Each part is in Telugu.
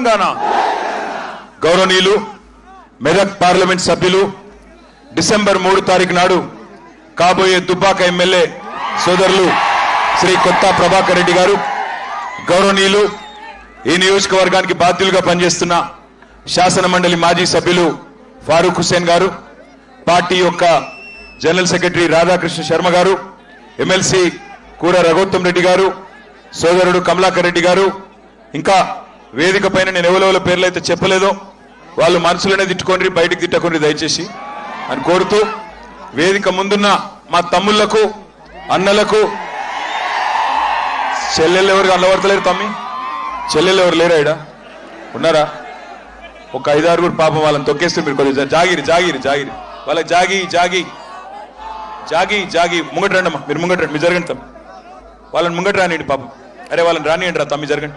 తెలంగాణ గౌరవనీయులు మెదక్ పార్లమెంట్ సభ్యులు డిసెంబర్ మూడు తారీఖు నాడు కాబోయే దుబ్బాక ఎమ్మెల్యే సోదరులు శ్రీ కొత్త ప్రభాకర్ రెడ్డి గారు గౌరవనీయులు ఈ నియోజకవర్గానికి బాధ్యులుగా పనిచేస్తున్న శాసన మండలి మాజీ సభ్యులు ఫారూక్ హుసేన్ గారు పార్టీ యొక్క జనరల్ సెక్రటరీ రాధాకృష్ణ శర్మ గారు ఎమ్మెల్సీ కూర రఘోత్తం రెడ్డి గారు సోదరుడు కమలాకర్ రెడ్డి గారు ఇంకా వేదిక పైన నేను ఎవరెవరి పేర్లు అయితే చెప్పలేదో వాళ్ళు మనసులోనే తిట్టుకోండి బయటికి తిట్టకండి దయచేసి అని కోరుతూ వేదిక ముందున్న మా తమ్ముళ్లకు అన్నలకు చెల్లెళ్ళు ఎవరు కనబడతలేరు తమ్మి చెల్లెళ్ళు ఎవరు లేరా ఈడ ఉన్నారా ఒక ఐదారుగురు పాపం వాళ్ళని తొక్కేస్తే మీరు కొద్దిగా జాగిరి జాగిరి జాగిరి వాళ్ళకి జాగి జాగి జాగి జాగి ముంగట రండి అమ్మా మీరు ముంగట రండి మీరు జరగండి తమ్మి వాళ్ళని ముంగట రానియండి పాపం అరే వాళ్ళని రానియండి రా తమ్మి జరగండి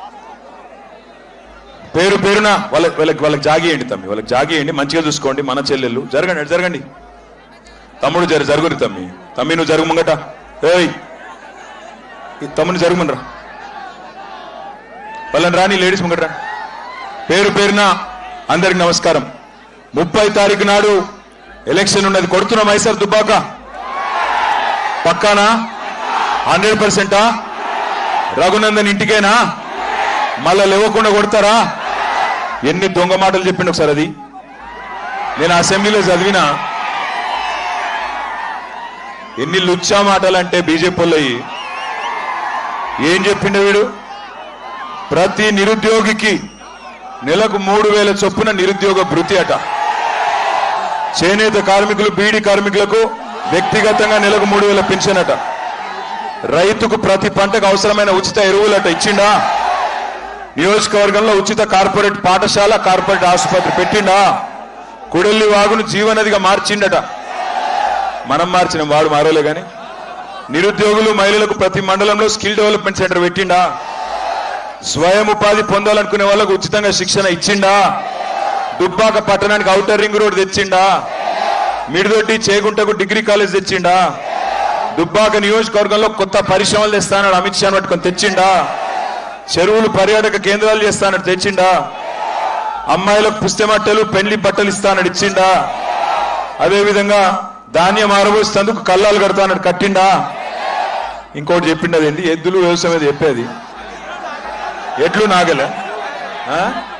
పేరు పేరున వాళ్ళ వాళ్ళకి వాళ్ళకి జాగియండి తమ్మి వాళ్ళకి జాగియండి మంచిగా చూసుకోండి మన చెల్లెళ్ళు జరగండి అటు జరగండి తమ్ముడు జర జరుగురు తమ్మి తమ్మి నువ్వు జరుగు ముంగట ఏయ్ ఈ తమ్ముని జరుగుమనరా వాళ్ళని రాని లేడీస్ ముంగట రా పేరు పేరున అందరికి నమస్కారం ముప్పై తారీఖు నాడు ఎలక్షన్ ఉన్నది కొడుతున్నాం ఐసర్ దుబ్బాక పక్కానా హండ్రెడ్ పర్సెంటా రఘునందన్ ఇంటికేనా మళ్ళా లేవకుండా కొడతారా ఎన్ని దొంగ మాటలు చెప్పిండు ఒకసారి అది నేను అసెంబ్లీలో చదివిన ఎన్ని లుచ్చా మాటలు అంటే బీజేపీ వాళ్ళయి ఏం చెప్పిండు వీడు ప్రతి నిరుద్యోగికి నెలకు మూడు వేల చొప్పున నిరుద్యోగ భృతి అట చేనేత కార్మికులు బీడీ కార్మికులకు వ్యక్తిగతంగా నెలకు మూడు వేల పెన్షన్ అట రైతుకు ప్రతి పంటకు అవసరమైన ఉచిత ఎరువులట ఇచ్చిండా నియోజకవర్గంలో ఉచిత కార్పొరేట్ పాఠశాల కార్పొరేట్ ఆసుపత్రి పెట్టిండా కుడెల్లి వాగును జీవనదిగా మార్చిండట మనం మార్చిన వాడు మారోలే గాని నిరుద్యోగులు మహిళలకు ప్రతి మండలంలో స్కిల్ డెవలప్మెంట్ సెంటర్ పెట్టిండా స్వయం ఉపాధి పొందాలనుకునే వాళ్ళకు ఉచితంగా శిక్షణ ఇచ్చిండా దుబ్బాక పట్టణానికి ఔటర్ రింగ్ రోడ్ తెచ్చిండా మిడిదొడ్డి చేగుంటకు డిగ్రీ కాలేజ్ తెచ్చిండా దుబ్బాక నియోజకవర్గంలో కొత్త పరిశ్రమలు తెస్తానని అమిత్ షాను పట్టుకొని తెచ్చిండా చెరువులు పర్యాటక కేంద్రాలు చేస్తానని తెచ్చిండా అమ్మాయిలకు పుస్తమట్టలు పెళ్లి బట్టలు ఇస్తానని ఇచ్చిండా అదేవిధంగా ధాన్యం ఆరబోసేందుకు కల్లాలు కడతానని కట్టిండా ఇంకోటి చెప్పిండది ఏంటి ఎద్దులు వ్యవసాయం అది చెప్పేది ఎడ్లు నాగలే ఆ?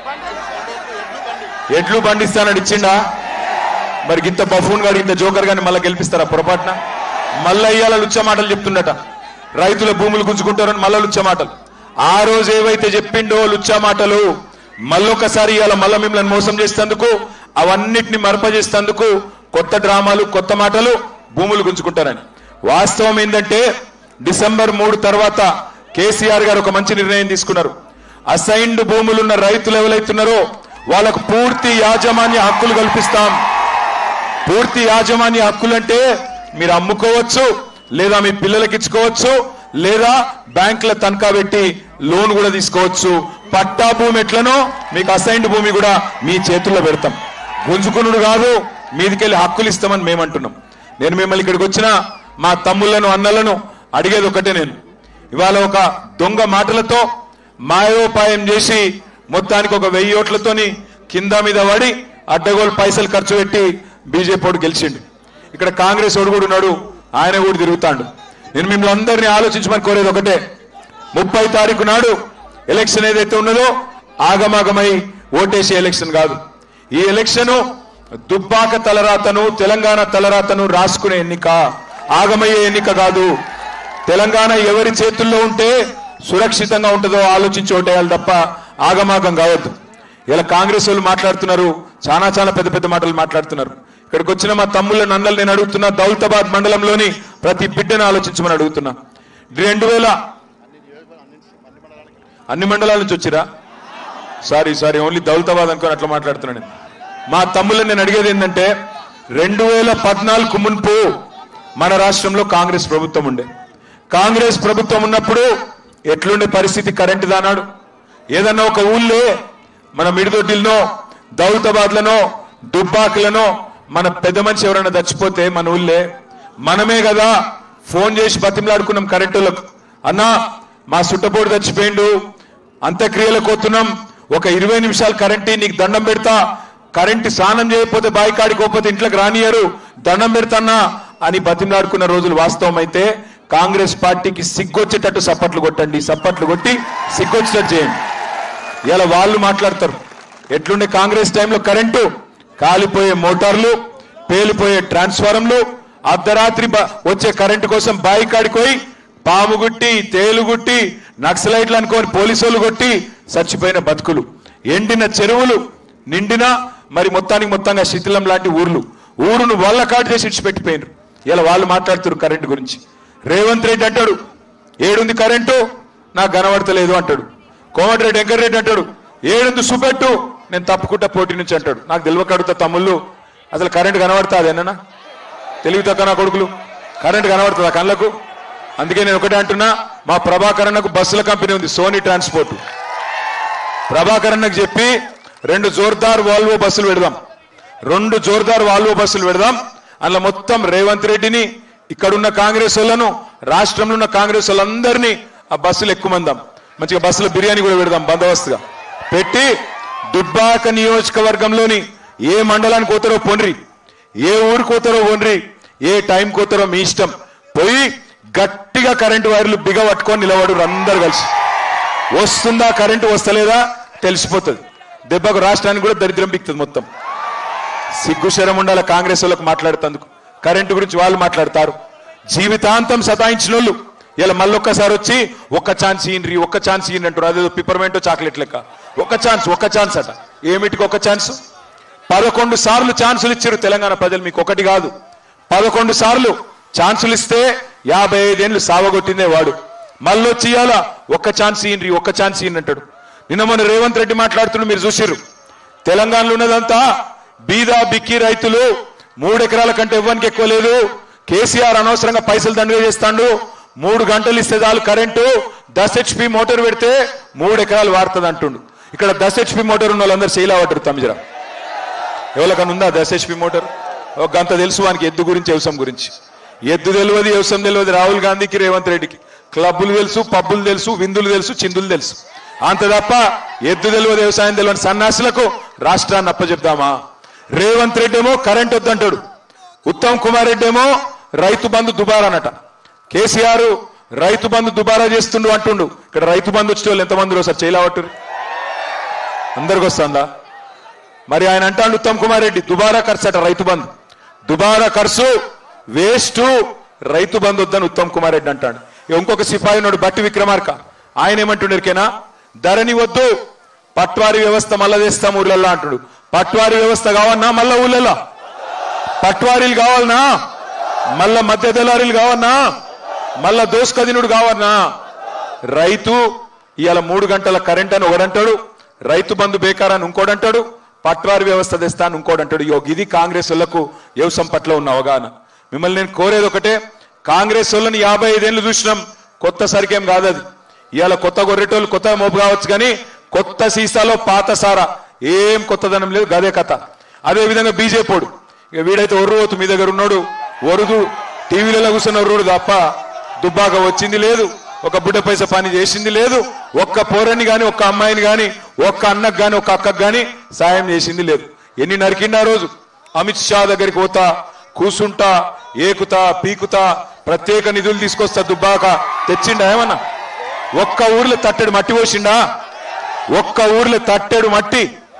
ఎడ్లు బండిస్తానని ఇచ్చిండా మరి ఇంత బఫూన్ గారు ఇంత జోకర్ గాని మళ్ళీ గెలిపిస్తారా పొరపాటున మళ్ళా ఇయ్యాల లుచ్చ మాటలు చెప్తుండట రైతుల భూములు గుంజుకుంటారని మళ్ళా లుచ్చ మాటలు ఆ రోజు ఏవైతే చెప్పిండో లుచ్చ మాటలు మళ్ళొకసారి ఇవాళ మళ్ళా మిమ్మల్ని మోసం చేసేందుకు అవన్నిటిని మరపజేసేందుకు కొత్త డ్రామాలు కొత్త మాటలు భూములు గుంజుకుంటారని వాస్తవం ఏంటంటే డిసెంబర్ మూడు తర్వాత కేసీఆర్ గారు ఒక మంచి నిర్ణయం తీసుకున్నారు అసైన్డ్ భూములున్న రైతులు ఎవరైతున్నారో వాళ్ళకు పూర్తి యాజమాన్య హక్కులు కల్పిస్తాం పూర్తి యాజమాన్య హక్కులంటే మీరు అమ్ముకోవచ్చు లేదా మీ పిల్లలకి ఇచ్చుకోవచ్చు లేదా బ్యాంకుల తనఖా పెట్టి లోన్ కూడా తీసుకోవచ్చు పట్టా భూమి ఎట్లనో మీకు అసైన్డ్ భూమి కూడా మీ చేతుల్లో పెడతాం గుంజుకునుడు కాదు మీదికెళ్ళి హక్కులు ఇస్తామని మేము అంటున్నాం నేను మిమ్మల్ని ఇక్కడికి వచ్చిన మా తమ్ముళ్లను అన్నలను అడిగేది ఒకటే నేను ఇవాళ ఒక దొంగ మాటలతో మాయోపాయం చేసి మొత్తానికి ఒక వెయ్యి ఓట్లతోని కింద మీద పడి అడ్డగోలు పైసలు ఖర్చు పెట్టి బీజేపీ ఓడు గెలిచిండు ఇక్కడ కాంగ్రెస్ ఓడు కూడా ఉన్నాడు ఆయన కూడా తిరుగుతాడు నేను మిమ్మల్ని అందరినీ ఆలోచించమని కోరేది ఒకటే ముప్పై తారీఖు నాడు ఎలక్షన్ ఏదైతే ఉన్నదో ఆగమాగమై ఓటేసే ఎలక్షన్ కాదు ఈ ఎలక్షన్ దుబ్బాక తలరాతను తెలంగాణ తలరాతను రాసుకునే ఎన్నిక ఆగమయ్యే ఎన్నిక కాదు తెలంగాణ ఎవరి చేతుల్లో ఉంటే సురక్షితంగా ఉంటుందో ఆలోచించి ఓటేయాలి తప్ప ఆగమాగం కావద్దు ఇలా కాంగ్రెస్ వాళ్ళు మాట్లాడుతున్నారు చాలా చాలా పెద్ద పెద్ద మాటలు మాట్లాడుతున్నారు ఇక్కడికి వచ్చిన మా తమ్ముళ్ళ నన్నలు నేను అడుగుతున్నా దౌలతాబాద్ మండలంలోని ప్రతి బిడ్డను ఆలోచించమని అడుగుతున్నా రెండు వేల అన్ని మండలాల నుంచి వచ్చిరా సారీ సారీ ఓన్లీ దౌలతాబాద్ అనుకొని అట్లా మాట్లాడుతున్నాను నేను. మా తమ్ముళ్ళని నేను అడిగేది ఏంటంటే రెండు వేల పద్నాలుగు మున్పు మన రాష్ట్రంలో కాంగ్రెస్ ప్రభుత్వం ఉండే కాంగ్రెస్ ప్రభుత్వం ఉన్నప్పుడు ఎట్లుండే పరిస్థితి కరెంటు దానాడు ఏదన్నా ఒక ఊళ్ళే మన మిడిదొడ్డిలనో దౌలతాబాద్లనో దుబ్బాకులనో మన పెద్ద మనిషి ఎవరైనా చచ్చిపోతే మన ఊళ్ళే మనమే కదా ఫోన్ చేసి బతిమలాడుకున్నాం కరెంటులకు అన్నా మా సుట్టపోటు చచ్చిపోయిండు అంత్యక్రియలకు పోతున్నాం ఒక ఇరవై నిమిషాలు కరెంట్ ఇయ్యి, నీకు దండం పెడతా కరెంట్ స్నానం చేయకపోతే బావి కాడికి పోతే ఇంట్లోకి రానియరు దండం పెడతాన్నా అని బతిమలాడుకున్న రోజులు వాస్తవం అయితే కాంగ్రెస్ పార్టీకి సిగ్గొచ్చేటట్టు సప్పట్లు కొట్టండి సప్పట్లు కొట్టి సిగ్గొచ్చేటట్టు చేయండి ఇలా వాళ్ళు మాట్లాడతారు ఎట్లుండే కాంగ్రెస్ టైంలో కరెంటు కాలిపోయే మోటార్లు పేలిపోయే ట్రాన్స్ఫారంలు అర్ధరాత్రి బ- వచ్చే కరెంటు కోసం బాయి కాడికి పోయి పాము గుట్టి తేలు గుట్టి నక్సలైట్లు అనుకోని పోలీసులు కొట్టి చచ్చిపోయిన బతుకులు ఎండిన చెరువులు నిండిన మరి మొత్తానికి మొత్తంగా శిథిలం లాంటి ఊర్లు ఊరును వాళ్ళ కాటు చేసి ఇడిచిపెట్టిపోయినారు ఇలా వాళ్ళు మాట్లాడుతున్నారు కరెంటు గురించి రేవంత్ రెడ్డి అంటాడు ఏడుంది కరెంటు నాకు కనబడతలేదు అంటాడు కోమటిరెడ్డి వెంకటరెడ్డి అంటాడు ఏడుంది సుపెట్టు నేను తప్పుకుంటా పోటీ నుంచి అంటాడు నాకు తెలియక అడుగుతా తమ్ముళ్ళు అసలు కరెంట్ కనబడతా అదేనా తెలివి తక్కువ నా కొడుకులు కరెంట్ కనబడుతుందా కళ్ళకు అందుకే నేను ఒకటే అంటున్నా మా ప్రభాకర్ అన్నకు బస్సుల కంపెనీ ఉంది సోనీ ట్రాన్స్పోర్ట్ ప్రభాకర్ అన్నకు చెప్పి రెండు జోర్దార్ వాల్వో బస్సులు పెడదాం రెండు జోర్దార్ వాల్వో బస్సులు పెడదాం అందులో మొత్తం రేవంత్ రెడ్డిని ఇక్కడున్న కాంగ్రెస్ వాళ్ళను రాష్ట్రంలో ఉన్న కాంగ్రెస్ వాళ్ళందరినీ ఆ బస్సులు ఎక్కుమందాం మంచిగా బస్సులో బిర్యానీ కూడా పెడదాం బందోబస్తుగా పెట్టి దుబ్బాక నియోజకవర్గంలోని ఏ మండలానికి పోతారో పొండ్రి ఏ ఊరికి పోతారో పొండ్రి ఏ టైం పోతారో మీ ఇష్టం పోయి గట్టిగా కరెంటు వైర్లు బిగ పట్టుకొని నిలబడు అందరు కలిసి వస్తుందా కరెంటు వస్తలేదా తెలిసిపోతుంది దెబ్బకు రాష్ట్రానికి కూడా దరిద్రం బిక్తుంది మొత్తం సిగ్గు శరం ఉండాల కాంగ్రెస్ వాళ్ళకు మాట్లాడుతందుకు కరెంటు గురించి వాళ్ళు మాట్లాడతారు జీవితాంతం సతాయించిన వాళ్ళు ఇలా మళ్ళొక్కసారి వచ్చి ఒక్క ఛాన్స్ ఇయ్యండి ఒక్క ఛాన్స్ ఇయ్యండి అంటారు అదేదో పిపర్మెంటో చాక్లెట్ లెక్క ఒక్క ఛాన్స్ ఒక్క ఛాన్స్ అట ఏమిటికి ఒక ఛాన్స్ పదకొండు సార్లు ఛాన్సులు ఇచ్చారు తెలంగాణ ప్రజలు మీకు ఒకటి కాదు పదకొండు సార్లు ఛాన్సులు ఇస్తే యాభై ఐదేళ్లు సావగొట్టిందే వాడు మళ్ళొచ్చి ఇయ్యాల ఒక్క ఛాన్స్ ఇయ్యండి ఒక్క ఛాన్స్ ఇయ్యండి అంటాడు నిన్న మొన్న రేవంత్ రెడ్డి మాట్లాడుతుండే మీరు చూసిర్రు తెలంగాణలో ఉన్నదంతా బీదా బిక్కి రైతులు మూడు ఎకరాల కంటే ఇవ్వడానికి ఎక్కువ లేదు కేసీఆర్ అనవసరంగా పైసలు దండగా చేస్తాడు మూడు గంటలు ఇస్తే చాలు కరెంటు దస్ హెచ్పి మోటార్ పెడితే మూడు ఎకరాలు వాడుతుంది అంటుండు ఇక్కడ దస్ హెచ్పి మోటార్ ఉన్న వాళ్ళందరూ శైలా పడ్డారు తమిజరా ఎవరికన్నా ఉందా దస్ హెచ్పి మోటార్ ఒక గంట తెలుసు వానికి ఎద్దు గురించి వ్యవసాయం గురించి ఎద్దు తెలియదు వ్యవసాయం తెలియదు రాహుల్ గాంధీకి రేవంత్ రెడ్డికి క్లబ్బులు తెలుసు పబ్బులు తెలుసు విందులు తెలుసు చిందులు తెలుసు అంత తప్ప ఎద్దు తెలియదు వ్యవసాయం తెలియని సన్నాసులకు రాష్ట్రాన్ని అప్పచెప్తామా రేవంత్ రెడ్డి ఏమో కరెంట్ వద్దంటాడు ఉత్తమ్ కుమార్ రెడ్డి ఏమో రైతు బంధు దుబారా అనట కేసీఆర్ రైతు బంధు దుబారా చేస్తుండు అంటుండు ఇక్కడ రైతు బంధు వచ్చే వాళ్ళు ఎంతమంది సార్ చేయలేవట్టు అందరికి వస్తుందా మరి ఆయన అంటాడు ఉత్తమ్ కుమార్ రెడ్డి దుబారా ఖర్చు అట రైతు బంధు దుబారా ఖర్చు వేస్ట్ రైతు బంధు వద్దని ఉత్తమ్ కుమార్ రెడ్డి అంటాడు ఇక ఇంకొక సిపాయి ఉన్నాడు బట్టి విక్రమార్క ఆయన ఏమంటుండరికేనా ధరణి వద్దు పట్వారి వ్యవస్థ మళ్ళా తెస్తాం ఊర్లల్లో అంటుడు పట్వారి వ్యవస్థ కావన్నా మళ్ళా ఊళ్ళల్లో పట్వారీలు కావాలనా మళ్ళా మధ్య దళారీలు కావన్నా మళ్ళా దోసుకదినుడు కావన్నా రైతు ఇవాళ మూడు గంటల కరెంట్ అని ఒకడంటాడు రైతు బంధు బేకారని ఇంకోడంటాడు పట్వారి వ్యవస్థ తెస్తా అని ఇంకోడంటాడు ఇగో ఇది కాంగ్రెస్ వాళ్ళకు వ్యవసాయం పట్ల ఉన్న అవగాహన మిమ్మల్ని నేను కోరేది ఒకటే కాంగ్రెస్ వాళ్ళని యాభై ఐదేళ్లు చూసినాం కొత్త సరికేం కాదు అది ఇవాళ కొత్త గొర్రెటోళ్ళు కొత్త మోపు కావచ్చు కానీ కొత్త సీసాలో పాత సారా ఏం కొత్తదనం లేదు గదే కథ అదే విధంగా బీజేపీడు ఇక వీడైతే ఒర్రు మీ దగ్గర ఉన్నాడు ఒరుదు టీవీలలో కూర్చున్న ఒర్రుడు తప్ప దుబ్బాక వచ్చింది లేదు ఒక బుడ్డ పైస పని చేసింది లేదు ఒక్క పోరని గాని ఒక్క అమ్మాయిని గాని ఒక్క అన్నకు గాని ఒక్క అక్కకు గాని సాయం చేసింది లేదు ఎన్ని నరికిండా రోజు అమిత్ షా దగ్గరికి పోతా కూసుంటా ఏకుతా పీకుతా ప్రత్యేక నిధులు తీసుకొస్తా దుబ్బాక తెచ్చిండా ఏమన్నా ఒక్క ఊర్లో తట్టెడు మట్టి పోసిండా ఒక్క ఊర్లో తట్టెడు మట్టి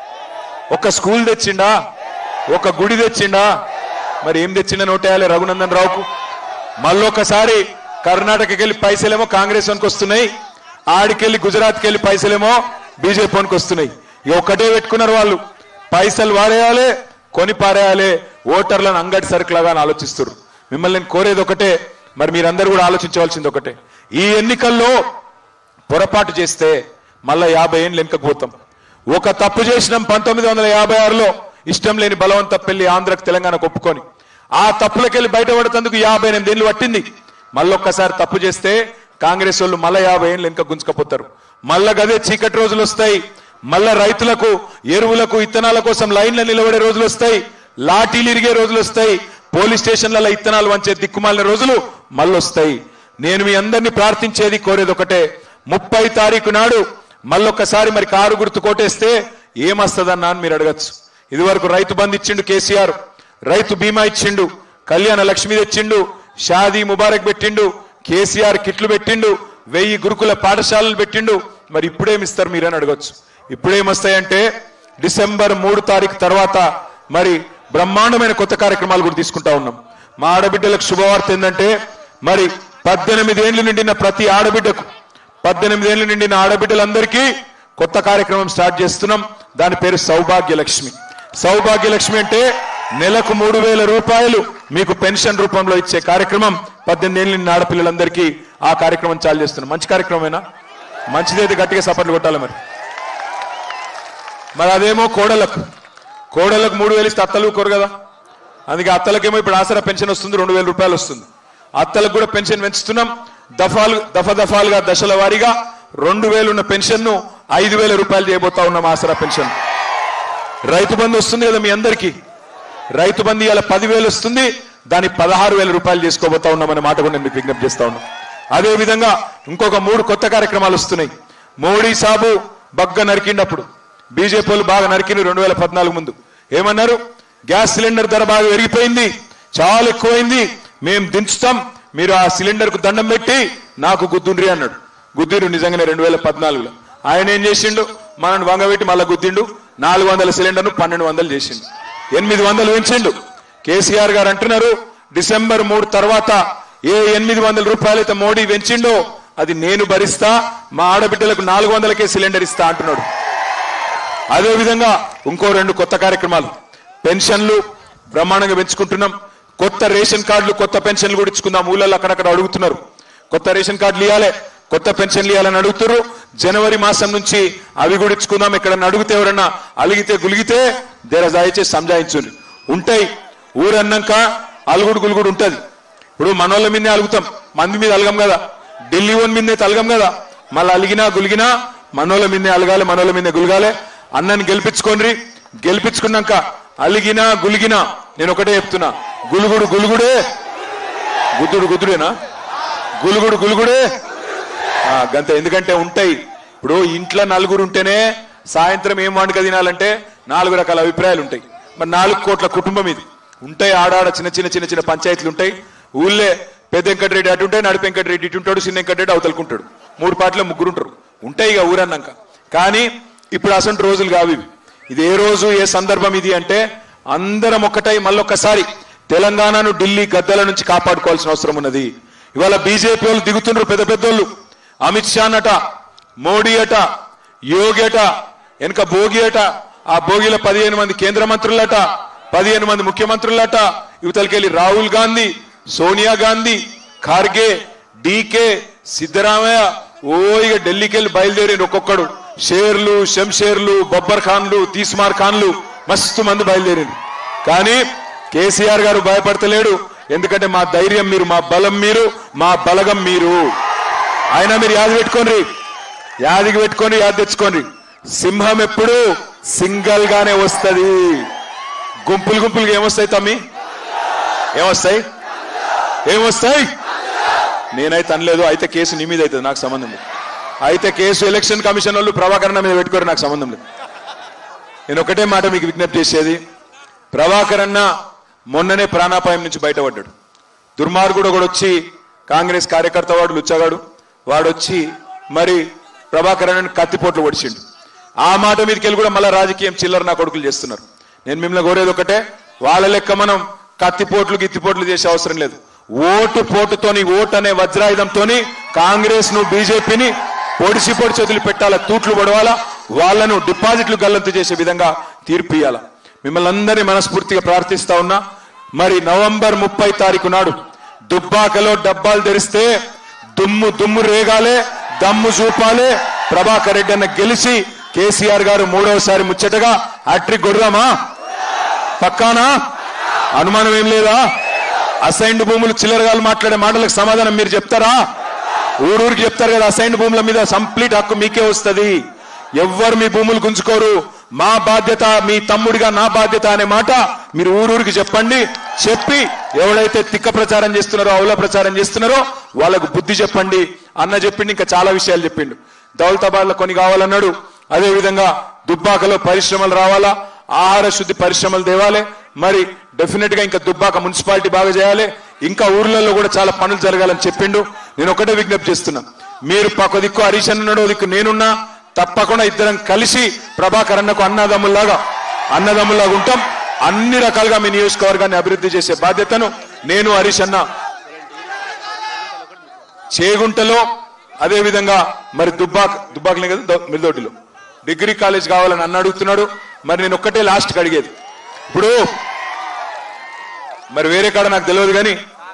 ఒక స్కూల్ తెచ్చిండా ఒక గుడి తెచ్చిండా మరి ఏం తెచ్చిండా నోటేయాలి రఘునందన్ రావుకు మళ్ళొకసారి కర్ణాటకకి వెళ్ళి పైసలేమో కాంగ్రెస్ వనికి వస్తున్నాయి ఆడికెళ్ళి గుజరాత్కి వెళ్ళి పైసలేమో బీజేపీ వనికి వస్తున్నాయి ఇక ఒక్కటే పెట్టుకున్నారు వాళ్ళు పైసలు వాడేయాలి కొని పారేయాలి ఓటర్లను అంగడి సరుకులాగా అని ఆలోచిస్తారు మిమ్మల్ని నేను కోరేది ఒకటే మరి మీరందరూ కూడా ఆలోచించవలసింది ఒకటే ఈ ఎన్నికల్లో పొరపాటు చేస్తే మళ్ళా యాభై ఏళ్ళు వెనుకపోతాం ఒక తప్పు చేసినాం పంతొమ్మిది వందల యాభై ఆరులో ఇష్టం లేని బలవంత పెళ్లి ఆంధ్రకు తెలంగాణకు ఒప్పుకొని ఆ తప్పులకెళ్ళి బయటపడేందుకు యాభై ఎనిమిది ఏళ్ళు పట్టింది మళ్ళొక్కసారి తప్పు చేస్తే కాంగ్రెస్ వాళ్ళు మళ్ళా యాభై ఏళ్ళు వెనుక గుంజుకపోతారు మళ్ళా గదే చీకటి రోజులు వస్తాయి మళ్ళా రైతులకు ఎరువులకు ఇత్తనాల కోసం లైన్లో నిలబడే రోజులు వస్తాయి లాఠీలు ఇరిగే రోజులు వస్తాయి పోలీస్ స్టేషన్లలో ఇత్తనాలు వంచే దిక్కుమాలిన రోజులు మళ్ళొస్తాయి నేను మీ అందరినీ ప్రార్థించేది కోరేది ఒకటే ముప్పై తారీఖు నాడు మళ్ళొక్కసారి మరి కారు గుర్తు కొట్టేస్తే ఏమొస్తుందన్నా అని మీరు అడగచ్చు ఇదివరకు రైతు బంధు ఇచ్చిండు కేసీఆర్ రైతు బీమా ఇచ్చిండు కళ్యాణ లక్ష్మి తెచ్చిండు షాదీ ముబారక్ పెట్టిండు కేసీఆర్ కిట్లు పెట్టిండు వెయ్యి గురుకుల పాఠశాలలు పెట్టిండు మరి ఇప్పుడేమిస్తారు మీరని అడగచ్చు ఇప్పుడేమొస్తాయంటే డిసెంబర్ మూడు తారీఖు తర్వాత మరి బ్రహ్మాండమైన కొత్త కార్యక్రమాలు కూడా తీసుకుంటా ఉన్నాం మా ఆడబిడ్డలకు శుభవార్త ఏంటంటే మరి పద్దెనిమిది ఏళ్లు నిండిన ప్రతి ఆడబిడ్డకు పద్దెనిమిది ఏళ్లు నిండిన ఆడబిడ్డలందరికీ కొత్త కార్యక్రమం స్టార్ట్ చేస్తున్నాం దాని పేరు సౌభాగ్య లక్ష్మి సౌభాగ్య లక్ష్మి అంటే నెలకు మూడు వేల రూపాయలు మీకు పెన్షన్ రూపంలో ఇచ్చే కార్యక్రమం పద్దెనిమిది ఏళ్ళు నిండిన ఆడపిల్లలందరికీ ఆ కార్యక్రమం చాలు చేస్తున్నాం మంచి కార్యక్రమమేనా మంచిదైతే గట్టిగా సపట్లు కొట్టాలి మరి మరి అదేమో కోడలకు కోడలకు మూడు వేలు ఇస్తే అత్తలు కోరు కదా అందుకే అత్తలకేమో ఇప్పుడు ఆసరా పెన్షన్ వస్తుంది రెండు వేల రూపాయలు వస్తుంది అత్తలకు కూడా పెన్షన్ పెంచుతున్నాం దఫాలు దఫ దఫాలుగా దశల వారీగా రెండు వేలు ఉన్న పెన్షన్ ను ఐదు వేల రూపాయలు చేయబోతా ఉన్నాం ఆసరా పెన్షన్ రైతు బంధు వస్తుంది కదా మీ అందరికీ రైతు బంధు ఇవాళ పదివేలు వస్తుంది దాన్ని పదహారు వేల రూపాయలు చేసుకోబోతా ఉన్నామనే మాట కూడా నేను మీకు విజ్ఞప్తి చేస్తా ఉన్నాను అదే విధంగా ఇంకొక మూడు కొత్త కార్యక్రమాలు వస్తున్నాయి మోడీ సాబు బగ్గ నరికిండప్పుడు బీజేపీ వాళ్ళు బాగా నరికింది రెండు వేల పద్నాలుగు ముందు ఏమన్నారు గ్యాస్ సిలిండర్ ధర బాగా పెరిగిపోయింది చాలా ఎక్కువైంది మేము దించుతాం మీరు ఆ సిలిండర్ కు దండం పెట్టి నాకు గుద్దుండ్రి అన్నాడు గుద్దిండు నిజంగానే రెండు వేల పద్నాలుగులో ఆయన ఏం చేసిండు మనల్ని వంగబెట్టి మళ్ళా గుద్దిండు నాలుగు వందల సిలిండర్ను పన్నెండు వందలు చేసిండు ఎనిమిది వందలు పెంచిండు కేసీఆర్ గారు అంటున్నారు డిసెంబర్ మూడు తర్వాత ఏ ఎనిమిది వందల రూపాయలైతే మోడీ పెంచిండో అది నేను భరిస్తా మా ఆడబిడ్డలకు నాలుగు వందలకే సిలిండర్ ఇస్తా అంటున్నాడు అదే విధంగా ఇంకో రెండు కొత్త కార్యక్రమాలు పెన్షన్లు బ్రహ్మాండంగా పెంచుకుంటున్నాం కొత్త రేషన్ కార్డులు కొత్త పెన్షన్లు కూడా ఇచ్చుకుందాం ఊళ్ళలో అక్కడక్కడ అడుగుతున్నారు కొత్త రేషన్ కార్డులు ఇవ్వాలి కొత్త పెన్షన్లు ఇవ్వాలని అడుగుతారు జనవరి మాసం నుంచి అవి కూడా ఇచ్చుకుందాం ఎక్కడన్నా అడిగితే ఎవరన్నా అలిగితే గులిగితే దేర దయచేసి సంజాయించుని ఉంటాయి ఊరన్నాక అలుగుడు గులుగుడు ఉంటది ఇప్పుడు మనోళ్ళ మీదే అలుగుతాం మంది మీద అలగం కదా ఢిల్లీ వన్ మీదే అలగం కదా మళ్ళీ అలిగినా గులిగినా మనోళ్ళ మీదే అలగాలి మనోళ్ళ మీదే గులగాలి అన్నని గెలిపించుకోండి గెలిపించుకున్నాక అలిగినా గులిగినా నేను ఒకటే చెప్తున్నా గులుగుడు గులుగుడే గుద్దుడు గుద్దుడేనా గులుగుడు గులుగుడే ఆ, గంత ఎందుకంటే ఉంటాయి ఇప్పుడు ఇంట్లో నలుగురు ఉంటేనే సాయంత్రం ఏం వండుక తినాలంటే నాలుగు రకాల అభిప్రాయాలు ఉంటాయి మరి నాలుగు కోట్ల కుటుంబం ఇది ఉంటాయి ఆడాడ చిన్న చిన్న చిన్న చిన్న పంచాయతీలు ఉంటాయి ఊళ్ళే పెద్ద వెంకటరెడ్డి అటు ఉంటాయి నడిపి వెంకటరెడ్డి ఇటు ఉంటాడు చిన్న వెంకటరెడ్డి అవతలుకుంటాడు మూడు పాటలో ముగ్గురు ఉంటారు ఉంటాయి ఇక ఊరన్నాక కానీ ఇప్పుడు అసలు రోజులు కావు ఇవి ఇది ఏ రోజు ఏ సందర్భం ఇది అంటే అందరం ఒక్కటై మళ్ళొక్కసారి తెలంగాణను ఢిల్లీ గద్దల నుంచి కాపాడుకోవాల్సిన అవసరం ఉన్నది ఇవాళ బీజేపీ వాళ్ళు దిగుతున్నారు పెద్ద పెద్దోళ్ళు అమిత్ షా అట మోడీ అట యోగి అట వెనక భోగి అట ఆ భోగిలో పదిహేను మంది కేంద్ర మంత్రులట పదిహేను మంది ముఖ్యమంత్రులట యువతలకెళ్ళి రాహుల్ గాంధీ సోనియా గాంధీ ఖార్గే డీకే సిద్ధరామయ్య ఓ ఇక ఢిల్లీకి వెళ్ళి బయలుదేరి ఒక్కొక్కడు షేర్లు శంషేర్లు బొబ్బర్ ఖాన్లు తీస్మార్ ఖాన్లు మస్తు మంది బయలుదేరింది కానీ కేసీఆర్ గారు భయపడతలేడు ఎందుకంటే మా ధైర్యం మీరు మా బలం మీరు మా బలగం మీరు అయినా మీరు యాది పెట్టుకోండి యాదికి పెట్టుకొని యాది తెచ్చుకోండి సింహం ఎప్పుడు సింగల్ గానే వస్తది గుంపులు గుంపులుగా ఏమొస్తాయి తమ్మి ఏమొస్తాయి ఏమొస్తాయి నేనైతే అనలేదు అయితే కేసు నీ మీద అవుతుంది నాకు సంబంధం లేదు అయితే కేసు ఎలక్షన్ కమిషన్ వాళ్ళు ప్రభాకరణ మీద పెట్టుకోరు నాకు సంబంధం లేదు నేను ఒకటే మాట మీకు విజ్ఞప్తి చేసేది ప్రభాకర్ అన్న మొన్ననే ప్రాణాపాయం నుంచి బయటపడ్డాడు దుర్మార్గుడు కూడా వచ్చి కాంగ్రెస్ కార్యకర్త వాడు లుచ్చగాడు వాడు వచ్చి మరి ప్రభాకర్ అన్నని కత్తిపోట్లు పొడిచిండు ఆ మాట మీదకి వెళ్ళి కూడా మళ్ళీ రాజకీయం చిల్లర నా కొడుకులు చేస్తున్నారు నేను మిమ్మల్ని కోరేది ఒకటే వాళ్ళ లెక్క మనం కత్తిపోట్లు గిత్తిపోట్లు చేసే అవసరం లేదు ఓటు పోటుతోని ఓటు అనే వజ్రాయుధంతోని కాంగ్రెస్ ను బీజేపీని పొడిసి పొడిచి వదిలి పెట్టాలా తూట్లు పడవాలా వాళ్ళను డిపాజిట్లు గల్లంతు చేసే విధంగా తీర్పు ఇయ్యాలా మిమ్మల్ని అందరినీ మనస్ఫూర్తిగా ప్రార్థిస్తా ఉన్నా మరి నవంబర్ ముప్పై తారీఖు నాడు దుబ్బాకలో డబ్బాలు తెరిస్తే దుమ్ము దుమ్ము రేగాలే దమ్ము చూపాలే ప్రభాకర్ రెడ్డి అన్న గెలిచి కేసీఆర్ గారు మూడవసారి ముచ్చటగా హ్యాట్రిక్ కొడదామా పక్కానా అనుమానం ఏం లేదా అసైన్డ్ భూములు చిల్లరగాలు మాట్లాడే మాటలకు సమాధానం మీరు చెప్తారా ఊరూరికి చెప్తారు కదా అసైన్డ్ భూముల మీద కంప్లీట్ హక్కు మీకే వస్తది ఎవ్వరు మీ భూములు గుంజుకోరు మా బాధ్యత మీ తమ్ముడిగా నా బాధ్యత అనే మాట మీరు ఊరూరికి చెప్పండి చెప్పి ఎవరైతే తిక్క ప్రచారం చేస్తున్నారో అవుల ప్రచారం చేస్తున్నారో వాళ్ళకు బుద్ధి చెప్పండి అన్న చెప్పిండు ఇంకా చాలా విషయాలు చెప్పిండు దౌలతాబాద్ లో కొన్ని కావాలన్నాడు అదే విధంగా దుబ్బాకలో పరిశ్రమలు రావాలా ఆహార శుద్ధి పరిశ్రమలు తేవాలి మరి డెఫినెట్ గా ఇంకా దుబ్బాక మున్సిపాలిటీ బాగా చేయాలి ఇంకా ఊర్లలో కూడా చాలా పనులు జరగాలని చెప్పిండు నేను ఒకటే విజ్ఞప్తి చేస్తున్నా మీరు పక్క దిక్కు హరీష్ అన్నాడో దిక్కు నేనున్నా తప్పకుండా ఇద్దరం కలిసి ప్రభాకర్ అన్నకు అన్నదమ్ముల్లాగా అన్నదమ్ముల్లాగా ఉంటాం అన్ని రకాలుగా మీ నియోజకవర్గాన్ని అభివృద్ధి చేసే బాధ్యతను నేను హరీష్ అన్న చేగుంటలో అదే విధంగా మరి దుబ్బాక్ దుబ్బాకలే కదా దో- మిర్దొడ్డిలో డిగ్రీ కాలేజ్ కావాలని అన్న అడుగుతున్నాడు మరి నేను ఒక్కటే లాస్ట్కి అడిగేది ఇప్పుడు మరి వేరే కాడ నాకు తెలియదు కానీ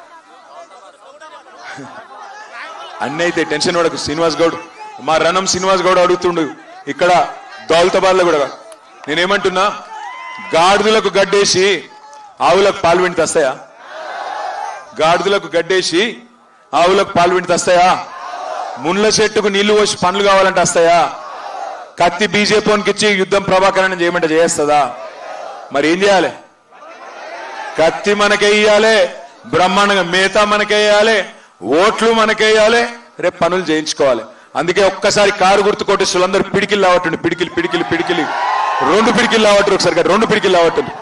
అన్నీ అయితే టెన్షన్ పడకు శ్రీనివాస్ గౌడ్ మా రణం శ్రీనివాస్ గౌడ్ అడుగుతుండు ఇక్కడ దౌలతాబాద్లో కూడా నేనేమంటున్నా గాడిదలకు గడ్డేసి ఆవులకు పాలు వింటి వస్తాయా గాడిదలకు గడ్డేసి ఆవులకు పాలు వింటి వస్తాయా ముళ్ళ చెట్టుకు నీళ్లు పోసి పనులు కావాలంటే వస్తాయా కత్తి బీజేపీకి ఇచ్చి యుద్ధం ప్రభాకరణ చేయమంటే చేస్తుందా మరి ఏం చేయాలి కత్తి మనకేయాలి బ్రహ్మాండంగా మేతా మనకేయాలి ఓట్లు మనకేయాలి రేపు పనులు చేయించుకోవాలి అందుకే ఒక్కసారి కారు గుర్తు కొట్టేసి వాళ్ళందరూ పిడికిలు లావట్టండి పిడికిలు పిడికిలు పిడికిలి రెండు పిడికిలు లావట్టు ఒకసారి కాదు, రెండు పిడికిలు లావట్టండి